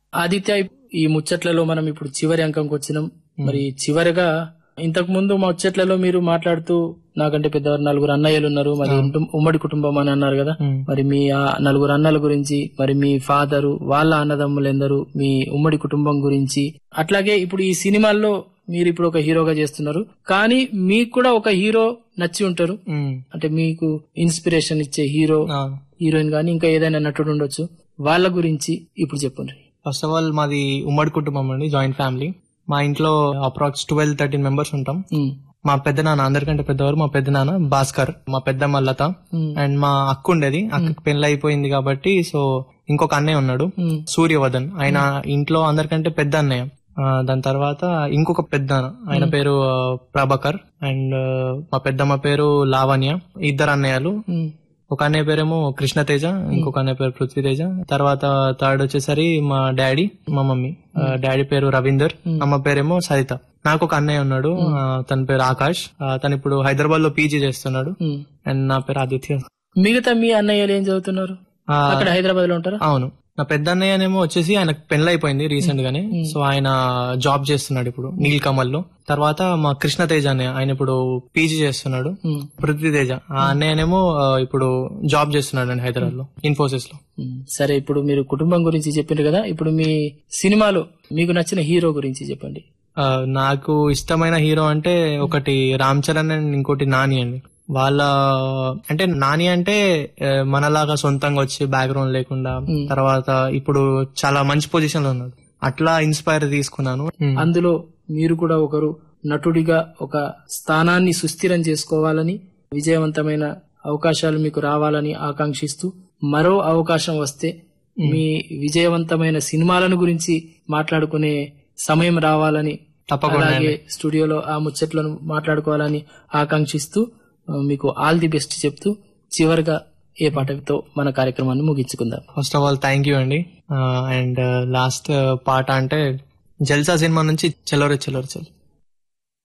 ఆదిత్య ఈ ముచ్చట్లలో మనం ఇప్పుడు చివరి అంకంకి వచ్చినాం మరి చివరిగా ఇంతకు ముందు మా ముచ్చట్లలో మీరు మాట్లాడుతూ నాకంటే పెద్దవారు నలుగురు అన్నయ్యలు ఉన్నారు మరి ఉంటు- ఉమ్మడి కుటుంబం అని అన్నారు కదా మ్మ్. మరి మీ ఆ నలుగురు అన్నల గురించి మరి మీ ఫాదరు వాళ్ళ అన్నదమ్ములు ఎందరు మీ ఉమ్మడి కుటుంబం గురించి అట్లాగే ఇప్పుడు ఈ సినిమాల్లో మీరు ఇప్పుడు ఒక హీరోగా చేస్తున్నారు కానీ మీకు కూడా ఒక హీరో నచ్చి ఉంటారు మ్మ్. అంటే మీకు ఇన్స్పిరేషన్ ఇచ్చే హీరో ఆ. హీరోయిన్ గానీ ఇంకా ఏదైనా నటుడు ఉండొచ్చు వాళ్ళ గురించి ఇప్పుడు చెప్పండి ఫస్ట్ ఆఫ్ ఆల్ మాది ఉమ్మడి కుటుంబం అండి జాయింట్ ఫ్యామిలీ మా ఇంట్లో అప్రాక్స్ ట్వెల్వ్ థర్టీన్ మెంబర్స్ ఉంటాం మా పెద్ద నాన్న అందరికంటే పెద్దవారు మా పెద్ద నాన్న భాస్కర్ మా పెద్దమ్మ లత అండ్ మా అక్క ఉండేది అక్కకి పెళ్లి అయిపోయింది కాబట్టి సో ఇంకొక అన్నయ్య ఉన్నాడు సూర్యవదన్ ఆయన ఇంట్లో అందరికంటే పెద్ద అన్నయ్య ఆ, దాని తర్వాత ఇంకొక పెద్ద అన్న. ఆయన పేరు ఆ, ప్రభాకర్ అండ్ ఆ, మా పెద్దమ్మ పేరు లావణ్య ఇద్దరు అన్నయ్యలు ఒక అన్నయ్య పేరేమో కృష్ణతేజ ఇంకొక అన్నయ్య పేరు పృథ్వీతేజ తర్వాత థర్డ్ వచ్చేసరి మా డాడీ మా మమ్మీ ఆ, డాడీ పేరు రవీందర్ అమ్మ పేరేమో సరిత నాకు ఒక అన్నయ్య ఉన్నాడు ఆ, తన పేరు ఆకాష్ ఆ, తను ఇప్పుడు హైదరాబాద్ లో పీజీ చేస్తున్నాడు అండ్ నా పేరు ఆదిత్య మిగతా మీ అన్నయ్యలు ఏం చదువుతున్నారు ఆ, అక్కడ హైదరాబాద్ లో ఉంటారా అవును నా పెద్ద అన్నయ్యనేమో వచ్చేసి ఆయన పెళ్లి అయిపోయింది రీసెంట్ గానే సో ఆయన జాబ్ చేస్తున్నాడు ఇప్పుడు నీల్ కమల్ లో తర్వాత మా కృష్ణతేజ అన్నయ్య ఆయన ఇప్పుడు పీజీ చేస్తున్నాడు ఉమ్. పృథ్వీతేజ ఆ అన్నయ్యనేమో ఆ, ఇప్పుడు జాబ్ చేస్తున్నాడు అండి హైదరాబాద్ లో ఇన్ఫోసిస్ లో ఉమ్. సరే ఇప్పుడు మీరు కుటుంబం గురించి చెప్పిండ్రు కదా ఇప్పుడు మీ సినిమాలో మీకు నచ్చిన హీరో గురించి చెప్పండి ఆ, నాకు ఇష్టమైన హీరో అంటే ఒకటి రామ్ చరణ్ అండ్ ఇంకోటి నాని అండి వాళ్ళ అంటే నాని అంటే ఆ, మనలాగా సొంతంగా వచ్చి బ్యాక్గ్రౌండ్ లేకుండా తర్వాత ఇప్పుడు చాలా మంచి పొజిషన్ లో ఉన్నాడు అట్లా ఇన్స్పైర్ తీసుకున్నాను అందులో మీరు కూడా ఒకరు నటుడిగా ఒక స్థానాన్ని సుస్థిరం చేసుకోవాలని విజయవంతమైన అవకాశాలు మీకు రావాలని ఆకాంక్షిస్తూ మరో అవకాశం వస్తే మీ విజయవంతమైన సినిమాలను గురించి మాట్లాడుకునే సమయం రావాలని తప్పకుండా అలాగే స్టూడియోలో ఆ ముచ్చట్లను మాట్లాడుకోవాలని ఆకాంక్షిస్తూ ఆ, మీకు ఆల్ ది బెస్ట్ చెప్తూ చివరిగా ఏ పాటతో మన కార్యక్రమాన్ని ముగించుకుందాం first of all thank you అండి అండ్ లాస్ట్ పాట అంటే జల్సా సినిమా నుంచి చెలోరే చెలోరే చెల్